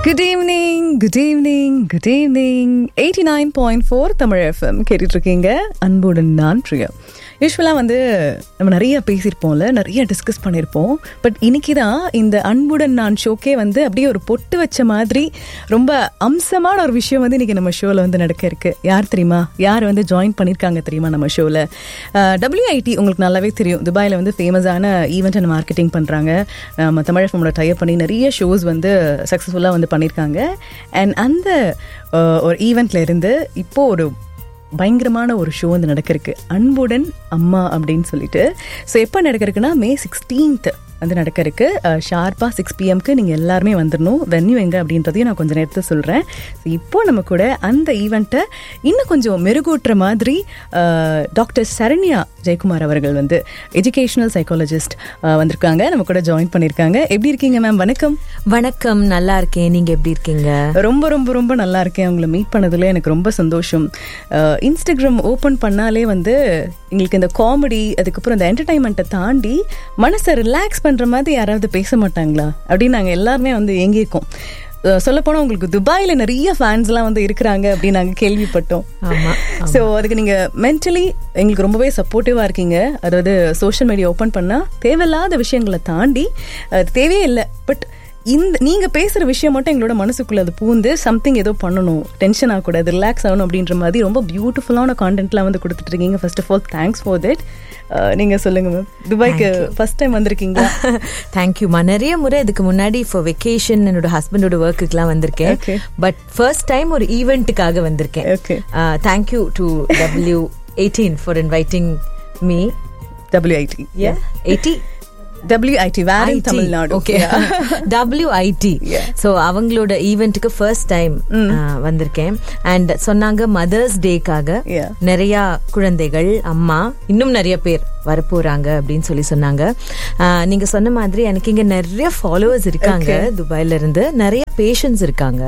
Good evening good evening good evening eighty nine point four Tamil FM கேட்டுட்டு இருக்கீங்க அன்புடன் நான் பிரியா யூஸ்வலாக வந்து நம்ம நிறைய பேசியிருப்போம்ல நிறைய டிஸ்கஸ் பண்ணியிருப்போம் பட் இன்னைக்கு தான் இந்த அன்புடன் நான் ஷோக்கே வந்து அப்படியே ஒரு பொட்டு வச்ச மாதிரி ரொம்ப அம்சமான ஒரு விஷயம் வந்து இன்னைக்கு நம்ம ஷோவில் வந்து நடக்க இருக்கு யார் தெரியுமா யார் வந்து ஜாயின் பண்ணியிருக்காங்க தெரியுமா நம்ம ஷோவில் டபிள்யூஐடி உங்களுக்கு நல்லாவே தெரியும் துபாயில் வந்து ஃபேமஸான ஈவெண்ட் அண்ட் மார்க்கெட்டிங் பண்ணுறாங்க நம்ம தமிழ் எஃப்எம்மோட டைப் பண்ணி நிறைய ஷோஸ் வந்து சக்ஸஸ்ஃபுல்லாக வந்து பண்ணியிருக்காங்க அண்ட் அந்த அஹ், ஒரு ஈவெண்ட்ல இருந்து இப்போ ஒரு பயங்கரமான ஒரு ஷோ வந்து நடக்கிறதுக்கு அன்புடன் அம்மா அப்படின்னு சொல்லிட்டு ஸோ எப்போ நடக்கிறதுக்குன்னா மே சிக்ஸ்டீன்த் வந்து நடக்கிறதுக்கு ஷார்ப்பாக சிக்ஸ் பிஎம்க்கு நீங்கள் எல்லாருமே வந்துடணும் வென்யூ எங்கே அப்படின்றதையும் நான் கொஞ்சம் நேரத்தில் சொல்கிறேன் ஸோ இப்போ நம்ம கூட அந்த ஈவெண்ட்டை இன்னும் கொஞ்சம் மெருகூட்டுற மாதிரி அஹ், டாக்டர் சரண்யா ஜெயக்குமார் அவர்கள் வந்து எஜுகேஷனல் சைக்காலஜிஸ்ட் வந்திருக்காங்க நம்ம கூட ஜாயின் பண்ணியிருக்காங்க எப்படி இருக்கீங்க மேம் வணக்கம் வணக்கம் நல்லா இருக்கேன் நீங்க எப்படி இருக்கீங்க ரொம்ப ரொம்ப ரொம்ப நல்லா இருக்கேன் உங்களை மீட் பண்ணதுல எனக்கு ரொம்ப சந்தோஷம் இன்ஸ்டாகிராம் ஓப்பன் பண்ணாலே வந்து எங்களுக்கு இந்த காமெடி அதுக்கப்புறம் இந்த என்டர்டைன்மெண்ட்டை தாண்டி மனசை ரிலாக்ஸ் பண்ற மாதிரி யாராவது பேச மாட்டாங்களா அப்படின்னு நாங்கள் எல்லாருமே வந்து ஏங்கியிருக்கோம் சொல்ல போனா உங்களுக்கு துபாயில நிறைய ஃபேன்ஸ்லாம் வந்து இருக்கிறாங்க அப்படின்னு நாங்கள் கேள்விப்பட்டோம் ஆமா ஸோ அதுக்கு நீங்க மென்டலி எங்களுக்கு ரொம்பவே சப்போர்ட்டிவா இருக்கீங்க அதாவது சோஷியல் மீடியா ஓப்பன் பண்ணா தேவையில்லாத விஷயங்களை தாண்டி அது தேவையே இல்லை பட் இந்த நீங்க பேசுற விஷயம் மட்டும் எங்களோட மனசுக்குள்ள அது பூந்து சம்திங் ஏதோ பண்ணணும் டென்ஷன் ஆகக்கூடாது ரிலாக்ஸ் ஆகணும் அப்படின்ற மாதிரி ரொம்ப பியூட்டிஃபுல்லான கான்டென்ட்லாம் வந்து கொடுத்துட்டு இருக்கீங்க first of all thanks for that நீங்க சொல்லுங்க மேம் துபாய்க்கு ஃபர்ஸ்ட் டைம் வந்திருக்கீங்களா தேங்க்யூமா நிறைய முறை இதுக்கு முன்னாடி ஃபார் வெக்கேஷன் என்னோட ஹஸ்பண்டோட ஒர்க்குக்குலாம் வந்திருக்கேன் Okay. பட் ஃபர்ஸ்ட் டைம் ஒரு ஈவெண்ட்டுக்காக வந்திருக்கேன் Okay. Thank you to W eighteen for inviting me WID eighty WID வேற in Tamil Nadu okay WID Yeah. So அவங்களோட ஈவெண்ட்டுக்கு ஃபர்ஸ்ட் டைம் வந்திருக்கேன் அண்ட் சொன்னாங்க மதர்ஸ் டேக்காக Yeah. நிறைய குழந்தைகள் அம்மா இன்னும் நிறைய பேர் வரப்போறாங்க அப்படின்னு சொல்லி சொன்னாங்க ஆஹ் நீங்க சொன்ன மாதிரி எனக்கு இங்க நிறைய ஃபாலோவர்ஸ் இருக்காங்க துபாயில இருந்து நிறைய பேஷன்ஸ் இருக்காங்க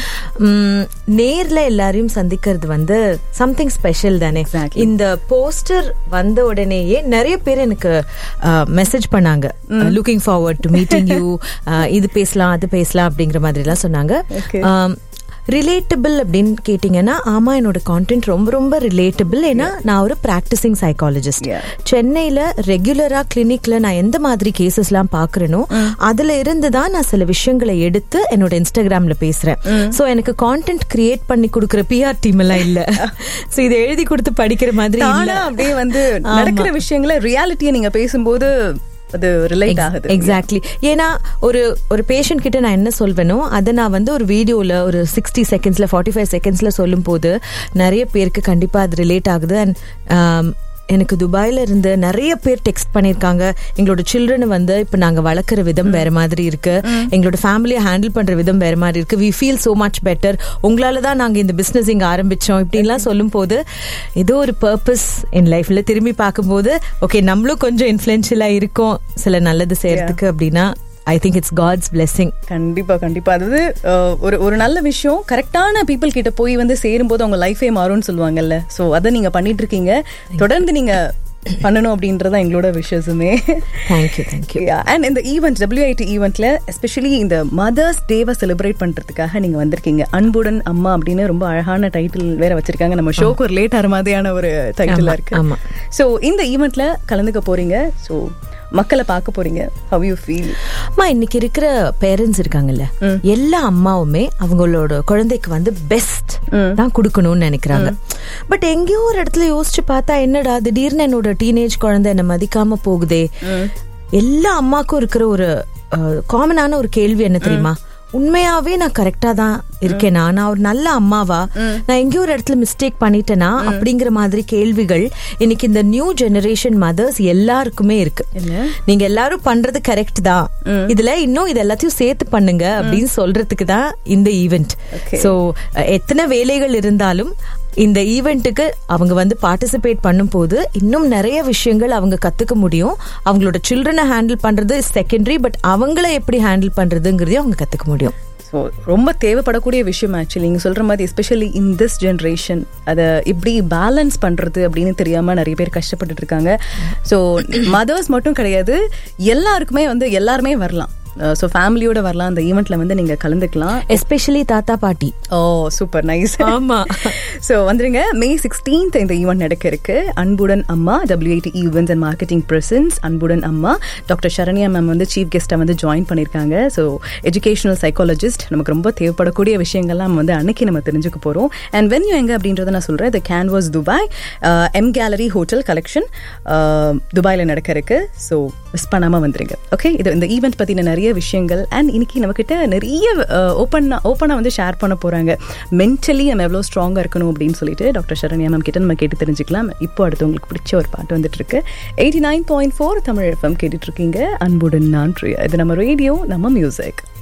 உம், நேர்ல எல்லாரையும் சந்திக்கிறது வந்து சம்திங் ஸ்பெஷல் தானே Exactly. இந்த போஸ்டர் வந்த உடனேயே நிறைய பேர் எனக்கு மெசேஜ் பண்ணாங்க looking forward to meeting you இது பேசலாம் அது பேசலாம் அப்படிங்கிற மாதிரி எல்லாம் சொன்னாங்க Okay. ரிலேட்டபிள் அப்படின்னு கேட்டிங்கன்னா ஆமா என்னோட கான்டென்ட் ரொம்ப ரொம்ப ரிலேட்டபிள் ஏன்னா நான் ஒரு பிராக்டிசிங் சைக்காலஜிஸ்ட் Yeah. சென்னையில ரெகுலரா கிளினிக்ல நான் எந்த மாதிரி கேசஸ் எல்லாம் பாக்குறேனோ அதுல இருந்து தான் நான் சில விஷயங்களை எடுத்து என்னோட இன்ஸ்டாகிராம்ல பேசுறேன் சோ எனக்கு கான்டென்ட் கிரியேட் பண்ணி கொடுக்குற பிஆர் டீம் எல்லாம் இல்ல சோ இதை எழுதி கொடுத்து படிக்கிற மாதிரி இல்ல தானா அப்படியே வந்து நடக்கிற விஷயங்களை ரியாலிட்டியை நீங்க பேசும்போது அது ரிலேட் ஆகுது எக்ஸாக்ட்லி ஏன்னா ஒரு ஒரு பேஷண்ட் கிட்ட நான் என்ன சொல்வேனோ அதை நான் வந்து ஒரு வீடியோல ஒரு சிக்ஸ்டி செகண்ட்ஸ்ல ஃபார்ட்டி ஃபைவ் செகண்ட்ஸ்ல சொல்லும் போது நிறைய பேருக்கு கண்டிப்பா அது ரிலேட் ஆகுது அண்ட் எனக்கு துபாயில இருந்து நிறைய பேர் டெக்ஸ்ட் பண்ணிருக்காங்க எங்களோட சில்ட்ரனை வந்து இப்ப நாங்க வளர்க்குற விதம் வேற மாதிரி இருக்கு எங்களோட ஃபேமிலியை ஹேண்டில் பண்ற விதம் வேற மாதிரி இருக்கு we feel so much better உங்களால தான் நாங்க இந்த பிசினஸ் இங்க ஆரம்பிச்சோம் இப்படின்லாம் சொல்லும் போது ஏதோ ஒரு பர்பஸ் என் லைஃப்ல திரும்பி பார்க்கும்போது ஓகே நம்மளும் கொஞ்சம் இன்ஃபுளுன்ஷியலா இருக்கோம் சில நல்லது செய்யறதுக்கு அப்படின்னா I think it's God's blessing கண்டிப்பா கண்டிப்பா அதாவது அஹ், ஒரு ஒரு நல்ல விஷயம் கரெக்டான பீப்புள் கிட்ட போய் வந்து சேரும்போது அவங்க லைஃபே மாறும்னு சொல்லுவாங்கல்ல சோ அதை நீங்க பண்ணிட்டு இருக்கீங்க தொடர்ந்து நீங்க பண்ணணும் அப்படின்றத எங்களோட விஷயமே தேங்க்யூ தேங்க்யூ அண்ட் இந்த ஈவெண்ட் டபிள்யூஐடி ஈவெண்ட்ல எஸ்பெஷலி இந்த மதர்ஸ் டேவை செலிப்ரேட் பண்றதுக்காக நீங்க வந்திருக்கீங்க அன்புடன் அம்மா அப்படின்னு ரொம்ப அழகான டைட்டில் வேற வச்சிருக்காங்க நம்ம ஷோக்கு ஒரு லேட் ஆகிற மாதிரியான ஒரு டைட்டிலா ஆமா, இருக்கு ஆமா. சோ இந்த ஈவெண்ட்ல கலந்துக்க போறீங்க சோ மக்களை பார்க்க போறீங்க ஹவ் யூ ஃபீல் அம்மா இன்னைக்கு இருக்கிற பேரண்ட்ஸ் இருக்காங்கல்ல எல்லா அம்மாவுமே அவங்களோட குழந்தைக்கு வந்து பெஸ்ட் தான் கொடுக்கணும்னு நினைக்கிறாங்க பட் எங்கேயோ ஒரு இடத்துல யோசிச்சு பார்த்தா என்னடா திடீர்னு என்னோட டீனேஜ் குழந்தை என்ன மதிக்காம போகுதே எல்லா அம்மாக்கும் இருக்கிற ஒரு காமனான ஒரு கேள்வி என்ன தெரியுமா உண்மையாவே நான் கரெக்டா தான் இருக்கேனா நான் ஒரு நல்ல அம்மாவா நான் எங்கேயோ ஒரு இடத்துல மிஸ்டேக் பண்ணிட்டேனா அப்படிங்கிற மாதிரி கேள்விகள் இன்னைக்கு இந்த நியூ ஜெனரேஷன் மதர்ஸ் எல்லாருக்குமே இருக்கு நீங்க எல்லாரும் பண்றது கரெக்ட் தான் இதுல இன்னும் இது எல்லாத்தையும் சேர்த்து பண்ணுங்க அப்படின்னு சொல்றதுக்கு தான் இந்த ஈவெண்ட் சோ எத்தனை வேலைகள் இருந்தாலும் இந்த ஈவெண்ட்டுக்கு அவங்க வந்து பார்ட்டிசிபேட் பண்ணும்போது இன்னும் நிறைய விஷயங்கள் அவங்க கத்துக்க முடியும் அவங்களோட சில்ட்ரனை ஹேண்டில் பண்றது செகண்டரி பட் அவங்கள எப்படி ஹேண்டில் பண்றதுங்கிறதையும் அவங்க கத்துக்க முடியும் ஸோ ரொம்ப தேவைப்படக்கூடிய விஷயம் ஆக்சுவலி நீங்கள் சொல்கிற மாதிரி எஸ்பெஷலி இன் திஸ் ஜென்ரேஷன் அதை எப்படி பேலன்ஸ் பண்ணுறது அப்படின்னு தெரியாமல் நிறைய பேர் கஷ்டப்பட்டுட்டு இருக்காங்க ஸோ மதர்ஸ் மட்டும் கிடையாது எல்லாருக்குமே வந்து எல்லாருமே வரலாம் ஸோ ஃபேமிலியோட வரலாம் அந்த ஈவெண்ட்ல வந்து நீங்க கலந்துக்கலாம் எஸ்பெஷலி தாத்தா பாட்டி ஓ சூப்பர் நைஸ் ஆமா. ஸோ வந்துருங்க மே சிக்ஸ்டீன்த் இந்த ஈவெண்ட் நடக்க இருக்கு அன்புடன் அம்மா WID events and marketing presence அன்புடன் அம்மா டாக்டர் சரண்யா மேம் வந்து சீஃப் கெஸ்ட்டாக வந்து ஜாயின் பண்ணியிருக்காங்க ஸோ எஜுகேஷனல் சைக்காலஜிஸ்ட் நமக்கு ரொம்ப தேவைப்படக்கூடிய விஷயங்கள்லாம் நம்ம வந்து அன்னைக்கு நம்ம தெரிஞ்சுக்க போகிறோம் அண்ட் வென்யூ எங்க அப்படின்றத நான் சொல்கிறேன் இது canvas Dubai M gallery hotel collection துபாயில் நடக்க இருக்கு ஸோ மிஸ் பண்ணாமல் வந்துருங்க ஓகே இது இந்த ஈவெண்ட் பற்றின நிறைய விஷயங்கள் அண்ட் இன்னைக்கு நம்மக்கிட்ட நிறைய ஓப்பனாக ஓப்பனாக வந்து ஷேர் பண்ண போகிறாங்க மென்டலி நம்ம எவ்வளோ ஸ்ட்ராங்காக இருக்கணும் அப்படின்னு சொல்லிட்டு டாக்டர் சரண்யா மேம் கிட்ட நம்ம கேட்டு தெரிஞ்சுக்கலாம் இப்போ அடுத்து உங்களுக்கு பிடிச்ச ஒரு பாட்டு வந்துட்டு இருக்கு eighty nine point four Tamil FM கேட்டுட்டு இருக்கீங்க அன்புடன் நான் பிரியா இது நம்ம ரேடியோ நம்ம மியூசிக்